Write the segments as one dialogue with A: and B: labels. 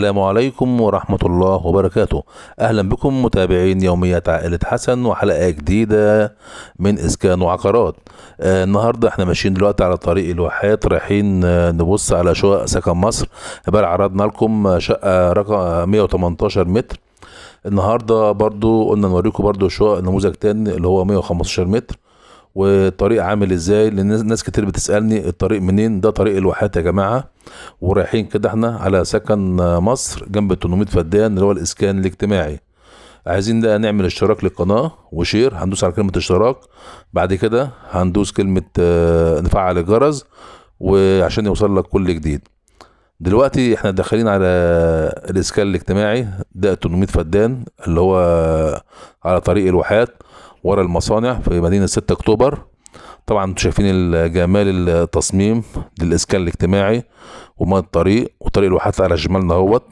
A: السلام عليكم ورحمة الله وبركاته أهلا بكم متابعين يوميات عائلة حسن وحلقة جديدة من إسكان وعقارات آه النهاردة احنا ماشيين دلوقتي على طريق الواحات رايحين آه نبص على شقق سكن مصر بقى عرضنا لكم شقة رقم 118 متر النهاردة برضو قلنا نوريكم برضو شقق نموذج تاني اللي هو 115 متر والطريق عامل ازاي لان ناس كتير بتسالني الطريق منين ده طريق الواحات يا جماعه ورايحين كده احنا على سكن مصر جنب 800 فدان اللي هو الاسكان الاجتماعي عايزين ده نعمل اشتراك للقناه وشير هندوس على كلمه اشتراك بعد كده هندوس كلمه آه، نفعل الجرس وعشان يوصل لك كل جديد دلوقتي احنا داخلين على الاسكان الاجتماعي ده 800 فدان اللي هو على طريق الواحات ورا المصانع في مدينة 6 أكتوبر طبعا انتوا شايفين الجمال التصميم للإسكان الاجتماعي وما الطريق وطريق الواحات على شمالنا اهوت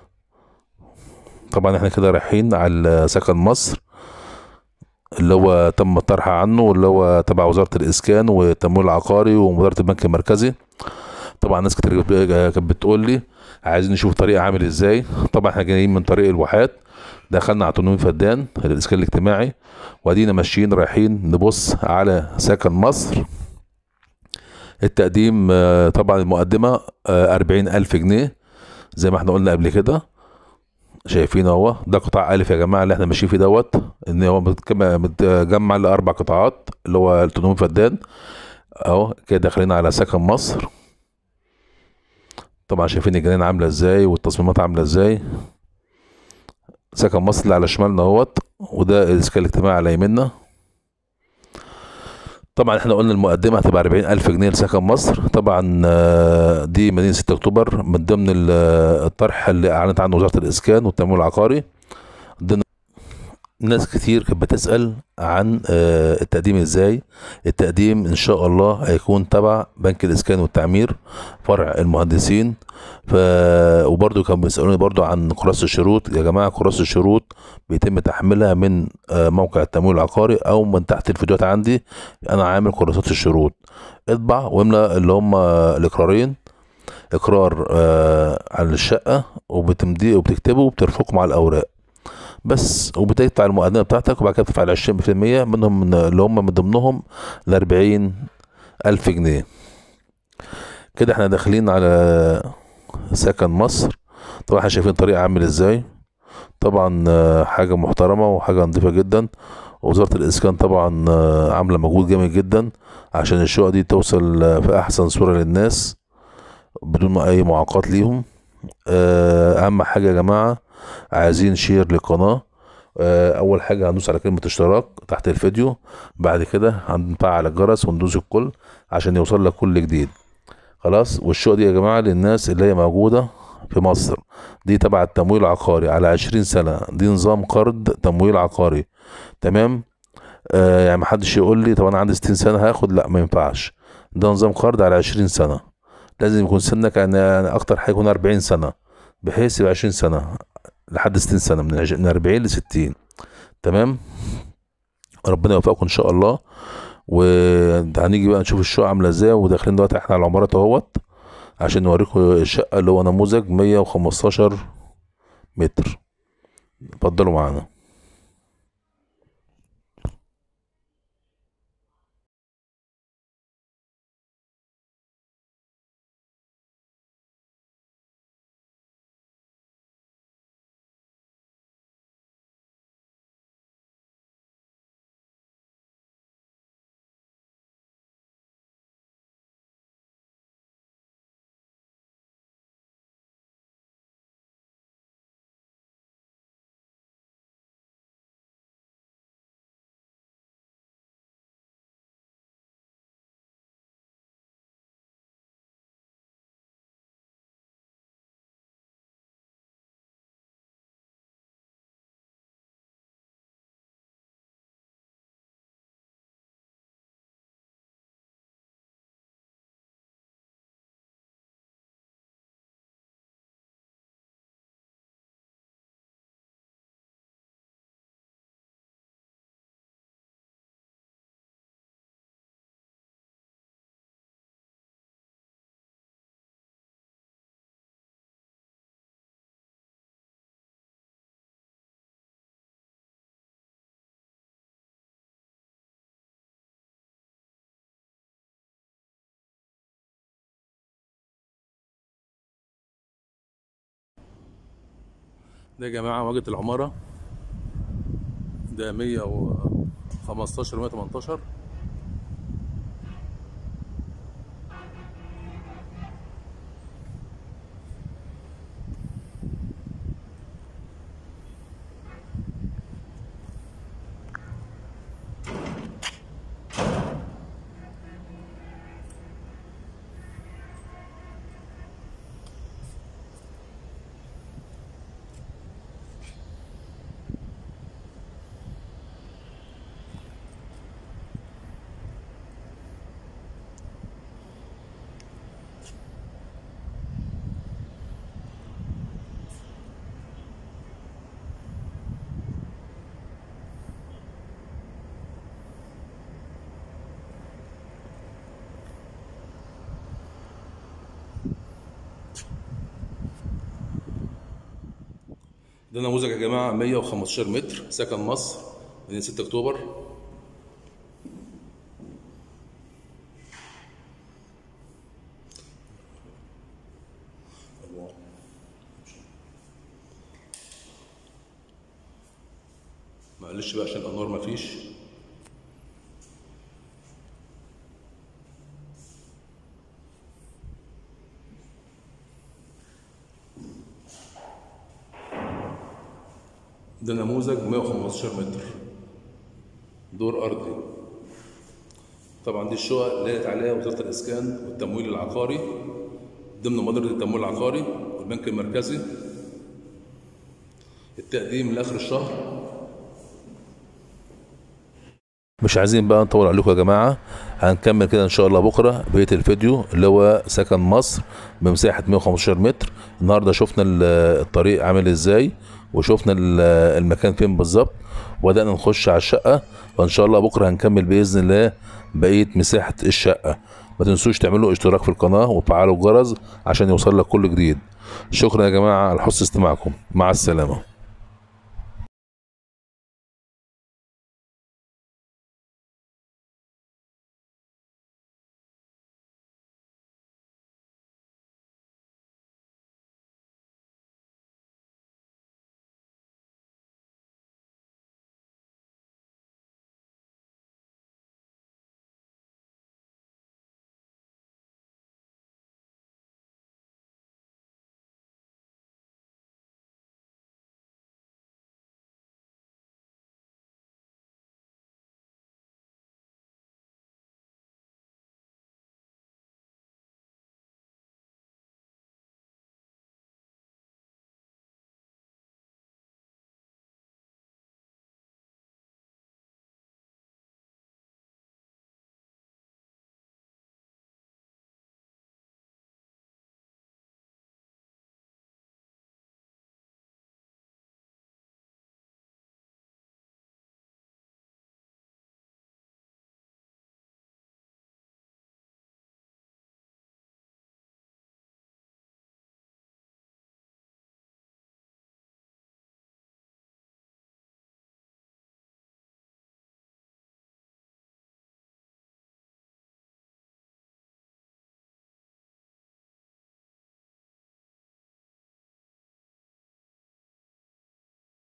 A: طبعا احنا كده رايحين على سكن مصر اللي هو تم الطرح عنه واللي هو تبع وزارة الإسكان والتمويل العقاري ومديرية البنك المركزي طبعا ناس كتير كانت بتقول لي عايزين نشوف طريق عامل ازاي طبعا احنا جايين من طريق الواحات دخلنا على 800 فدان الاسكان الاجتماعي وادينا ماشيين رايحين نبص على سكن مصر التقديم آه، طبعا المقدمة أربعين ألف جنيه زي ما احنا قلنا قبل كده شايفين اهو ده قطاع ألف يا جماعة اللي احنا ماشيين فيه دوت ان هو متجمع متجمع لأربع قطاعات اللي هو 800 فدان اهو كده داخلين على سكن مصر طبعا شايفين الجنان عاملة ازاي والتصميمات عاملة ازاي سكن مصر اللي على شمالنا اهوت وده الاسكان الاجتماعي على يميننا طبعا احنا قلنا المقدمة هتبقى 40 ألف جنيه لسكن مصر طبعا آه، دي مدينة 6 أكتوبر من ضمن ال- الطرح اللي أعلنت عنه وزارة الإسكان والتمويل العقاري ضمن ناس كتير كانت بتسأل عن آه، التقديم ازاي التقديم ان شاء الله هيكون تبع بنك الاسكان والتعمير فرع المهندسين ف وبرضه كانوا بيسالوني برضه عن كراسه الشروط يا جماعه كراسه الشروط بيتم تحميلها من آه، موقع التمويل العقاري او من تحت الفيديوهات عندي انا عامل كراسات الشروط اطبع واملى اللي هم الاقرارين اقرار آه عن الشقه وبتمضيه وبتكتبه وبترفقه على الاوراق بس وبتدفع المقدمه بتاعتك وبعد كده بتدفع ال 20% منهم من اللي هم من ضمنهم ال 40 ألف جنيه كده احنا داخلين على سكن مصر طبعا احنا شايفين الطريق عامل ازاي طبعا آه، حاجة محترمة وحاجة نظيفة جدا وزارة الإسكان طبعا آه، عاملة مجهود جامد جدا عشان الشقق دي توصل آه، في أحسن صورة للناس بدون ما أي معاقات ليهم آه، أهم حاجة يا جماعة عايزين شير للقناة آه، أول حاجة هندوس على كلمة اشتراك تحت الفيديو بعد كده هنفعل الجرس وندوس الكل عشان يوصل لك كل جديد خلاص والشقق دي يا جماعة للناس اللي هي موجودة في مصر دي تبع التمويل العقاري على عشرين سنة دي نظام قرض تمويل عقاري تمام آه يعني محدش يقول لي طب انا عندي ستين سنة هاخد لا ما ينفعش ده نظام قرض على عشرين سنة لازم يكون سنك يعني يعني اكتر حاجة يكون اربعين سنة بحيث يبقى عشرين سنة لحد ستين سنة من عش- من اربعين لستين تمام ربنا يوفقكم ان شاء الله وهنيجي بقى نشوف الشقة عاملة ازاي وداخلين دلوقتي احنا على العمارات اهوت عشان نوريكم الشقة اللي هو نموذج 115 متر اتفضلوا معانا ده يا جماعة واجهة العمارة ده 115 118 ده نموذج يا جماعة 115 متر سكن مصر من 6 أكتوبر معلش بقى عشان الأنوار مفيش ده نموذج 115 متر دور أرضي طبعا دي الشقق اللي قالت عليها وزارة الإسكان والتمويل العقاري ضمن مبادرة التمويل العقاري والبنك المركزي التقديم لآخر الشهر مش عايزين بقى نطول عليكم يا جماعة هنكمل كده ان شاء الله بكرة بقية الفيديو اللي هو سكن مصر بمساحة 115 متر النهاردة شفنا ال- الطريق عامل ازاي وشفنا ال- المكان فين بالظبط وبدأنا نخش على الشقة وان شاء الله بكرة هنكمل بإذن الله بقية مساحة الشقة ما تنسوش تعملوا اشتراك في القناة وتفعلوا الجرس عشان يوصل لك كل جديد شكرا يا جماعة على حسن استماعكم مع السلامة